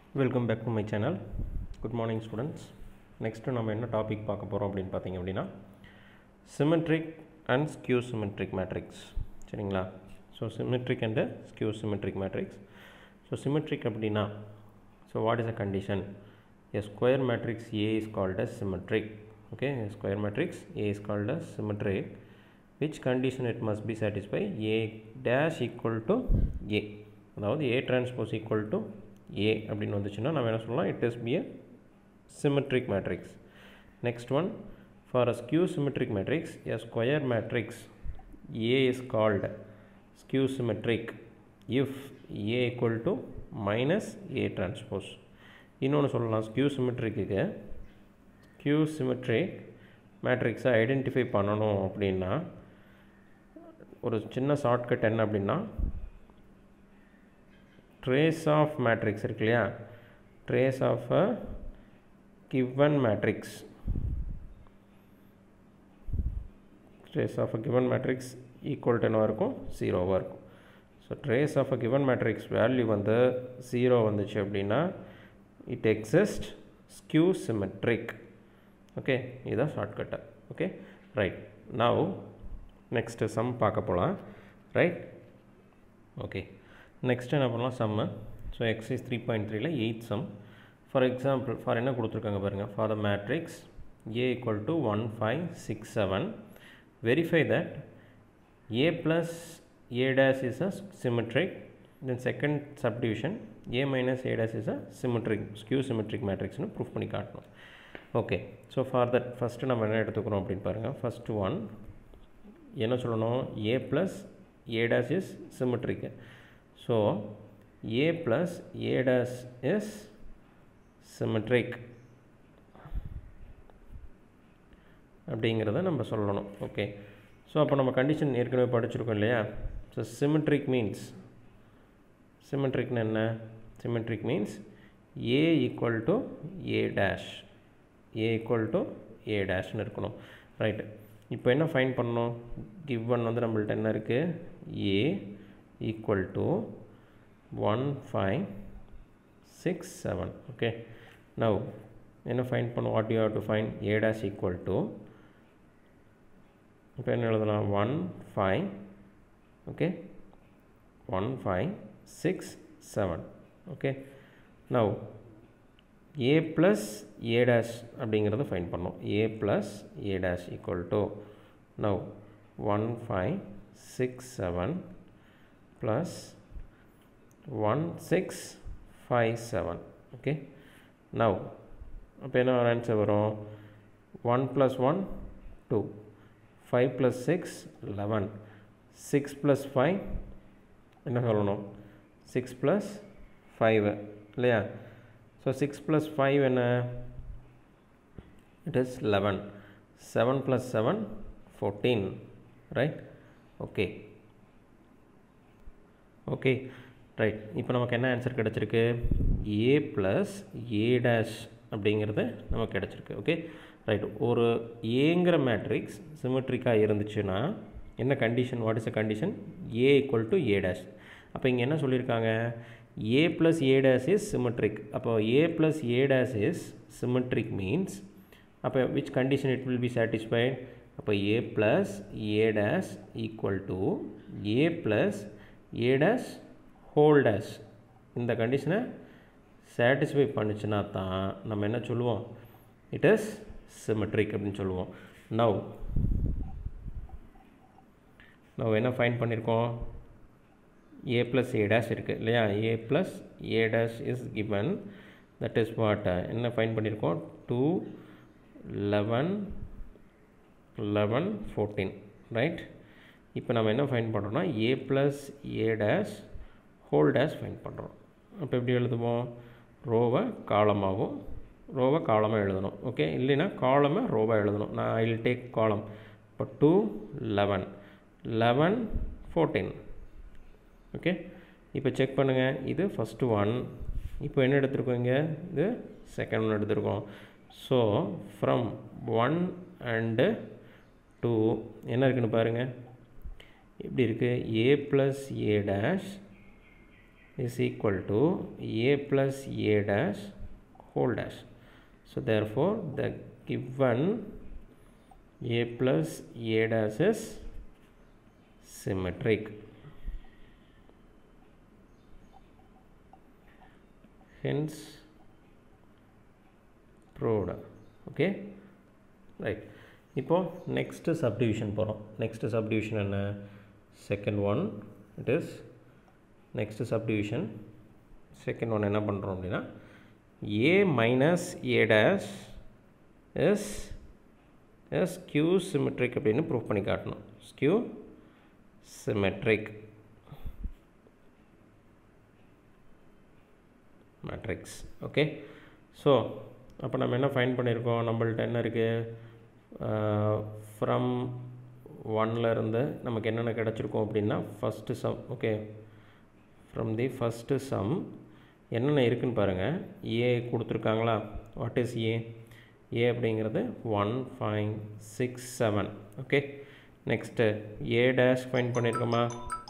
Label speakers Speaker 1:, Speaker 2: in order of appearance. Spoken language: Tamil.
Speaker 1: Welcome back to my channel good morning students next நம்ம என்ன டாபிக் பார்க்க போகிறோம் அப்படின்னு பார்த்தீங்க அப்படின்னா symmetric and skew symmetric matrix சரிங்களா so symmetric and skew symmetric matrix so symmetric அப்படின்னா so what is a condition a square matrix A is called as symmetric okay a square matrix A is called as symmetric which condition it must be satisfied A dash equal to A அதாவது A transpose equal to A அப்படின்னு வந்துச்சுன்னா நம்ம என்ன சொல்லலாம் it is be a symmetric matrix next one for a skew symmetric matrix a square matrix A is called skew symmetric if A equal to minus A transpose இன்னொன்று சொல்லலாம் ஸ்கியூ சிமெட்ரிக்கு ஸ்கியூ சிமெட்ரிக் மேட்ரிக்ஸை ஐடென்டிஃபை பண்ணணும் அப்படின்னா ஒரு சின்ன ஷார்ட்கட் என்ன அப்படின்னா ட்ரேஸ் ஆஃப் மேட்ரிக்ஸ் இருக்கு இல்லையா trace of a given matrix trace of a given matrix equal to என்னவாக இருக்கும் ஜீரோவாக இருக்கும் so trace of a given matrix value வந்து ஜீரோ வந்துச்சு அப்படின்னா it exists skew symmetric okay இதுதான் shortcut okay right now next sum பார்க்க போகலாம் ரைட் ஓகே நெக்ஸ்ட் என்ன பண்ணலாம் sum so exercise three point த்ரீல eight sum for example for என்ன கொடுத்துருக்காங்க பாருங்கள் for the matrix A equal to one five six seven verify that A plus A dash is a symmetric then second subdivision A minus A dash is a symmetric skew symmetric மேட்ரிக்ஸ்னு ப்ரூஃப் பண்ணி காட்டணும் okay so for that first நம்ம என்ன எடுத்துக்கிறோம் அப்படின்னு பாருங்கள் ஃபஸ்ட்டு ஒன் என்ன சொல்லணும் A plus A dash is symmetric so A plus A dash is symmetric அப்படிங்கிறத நம்ம சொல்லணும் ஓகே ஸோ அப்போ நம்ம கண்டிஷன் ஏற்கனவே படிச்சிருக்கோம் இல்லையா ஸோ சிமெட்ரிக் மீன்ஸ் சிமெட்ரிக்னு என்ன symmetric means A equal to A dash A equal to A டேஷ்னு இருக்கணும் ரைட்டு இப்போ என்ன ஃபைன் பண்ணணும் கிவன் வந்து நம்மள்ட்ட என்ன இருக்குது A equal to one five six seven okay now என்ன ஃபைன் பண்ணும் what you have to find A dash equal to இப்போ என்ன எழுதலாம் one five okay one five six seven okay now A plus A dash அப்படிங்கிறத ஃபைன் பண்ணோம் A plus A dash equal to now one five six seven plus one six five seven okay now அப்போ என்ன ஆன்சர் வரும் one plus one two five plus six eleven six plus five என்ன சொல்லணும் சிக்ஸ் ப்ளஸ் ஃபைவ் இல்லையா ஸோ சிக்ஸ் ப்ளஸ் ஃபைவ் என்ன it is eleven seven plus seven fourteen right okay okay right இப்போ நமக்கு என்ன ஆன்சர் கிடச்சிருக்கு ஏ ப்ளஸ் ஏ டேஷ் அப்படிங்கிறது நமக்கு கிடச்சிருக்கு ஓகே ரைட் ஒரு ஏங்கிற மேட்ரிக்ஸ் சிமெட்ரிக்காக இருந்துச்சுன்னா என்ன condition what is a condition A equal to A dash அப்போ இங்கே என்ன சொல்லியிருக்காங்க A plus A dash is symmetric அப்போ A plus A dash is symmetric means அப்போ which condition it will be satisfied அப்போ A plus A dash equal to A plus A dash whole dash இந்த கண்டிஷனை சாட்டிஸ்ஃபை பண்ணுச்சுன்னா தான் நம்ம என்ன சொல்லுவோம் இட் இஸ் சிமெட்ரிக் அப்படின்னு சொல்லுவோம் நவ் நம்ம என்ன ஃபைன் பண்ணியிருக்கோம் ஏ ப்ளஸ் ஏ டேஷ் இருக்குது இல்லையா A plus A dash is given that is what என்ன ஃபைன் பண்ணியிருக்கோம் two eleven eleven fourteen right இப்போ நம்ம என்ன ஃபைன் பண்ணுறோம்னா A plus A dash whole dash find பண்ணுறோம் அப்போ எப்படி எழுதுவோம் ரோவை காலமாகவும் ரோவை காலமாக எழுதணும் ஓகே இல்லைன்னா காலமை ரோவாக எழுதணும் நான் ஐ வில் டேக் காலம் இப்போ two eleven eleven fourteen okay இப்போ செக் பண்ணுங்கள் இது ஃபஸ்ட்டு ஒன் இப்போ என்ன எடுத்திருக்கோம் இங்கே இது செகண்ட் ஒன் எடுத்திருக்கோம் so from one and two என்ன இருக்குன்னு பாருங்கள் எப்படி இருக்குது A plus A dash is equal to a plus a dash whole dash. So therefore the given a plus a dash is symmetric. Hence proved. Okay. Right. இப்போ நெக்ஸ்ட்டு சப்டிவிஷன் போகிறோம் நெக்ஸ்ட்டு சப்டிவிஷன் என்ன second one it is next subdivision second one என்ன பண்ணுறோம் அப்படின்னா A minus A dash is skew symmetric அப்படின்னு ப்ரூவ் பண்ணி காட்டணும் skew symmetric matrix okay so அப்போ நம்ம என்ன ஃபைன் பண்ணியிருக்கோம் நம்மள்ட்ட என்ன இருக்குது ஃப்ரம் ஒன்லேருந்து நமக்கு என்னென்ன கிடச்சிருக்கோம் அப்படின்னா first sum okay from the first sum என்னென்ன இருக்குன்னு பாருங்கள் ஏ கொடுத்துருக்காங்களா வாட் இஸ் ஏ ஏ அப்படிங்கிறது one five six seven okay next A dash find பண்ணியிருக்கோமா